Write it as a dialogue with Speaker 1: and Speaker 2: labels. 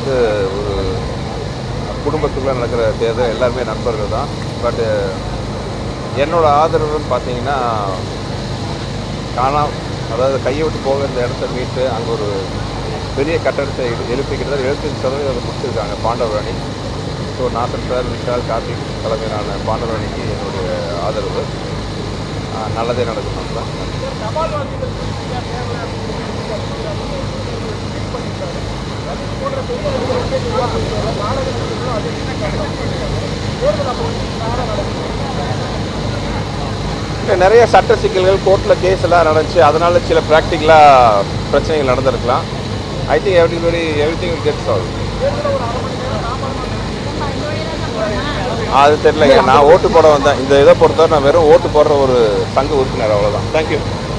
Speaker 1: வந்து ஒரு குடும்பத்துக்குள்ளே நடக்கிற தேர்தல் எல்லாருமே நண்பர்கள் தான் பட்டு என்னோட ஆதரவுன்னு பார்த்தீங்கன்னா காணாம அதாவது கையை விட்டு போக இந்த இடத்த மீட்டு அங்கே ஒரு பெரிய கட்டடத்தை எழு- எழுப்பி கிட்டத்தட்ட எழுபத்தஞ்சு சதவீதம் அதை முடிச்சிருக்காங்க பாண்டவர் அணி ஸோ நாசர் சார் விஷால் கார்த்திக் தலைமையிலான பாண்டவர் அணிக்கு என்னுடைய ஆதரவு ஆஹ் நல்லதே நடக்கும் தான்
Speaker 2: தபால் வாக்குகள் குறித்து ஏன் தேவை அப்படின்னு பண்ணியிருக்காரு அது போன்ற பெரிய வோல்டேஜ் உருவாக்குறதுனால மாநகரங்களும் அது என்ன காரணம் தேர்தல் அப்போ வந்து நாளாக நடக்குது
Speaker 1: இல்லை, நிறைய சட்ட சிக்கல்கள் கோர்ட்டில் கேஸ் எல்லாம் நடந்துச்சு அதனால சில ப்ராக்டிக்கலாக பிரச்சனைகள் நடந்திருக்கலாம் I think everybody everything get solve
Speaker 2: தேர்தலில் ஒரு அரை மணி நேரம் தாமதமாக
Speaker 1: அது தெரியலங்க நான் ஓட்டு போட வந்தேன் இந்த இதை பொறுத்தவரை நான் வெறும் ஓட்டு போடுற ஒரு சங்க உறுப்பினர் அவ்வளோதான் தேங்க்யூ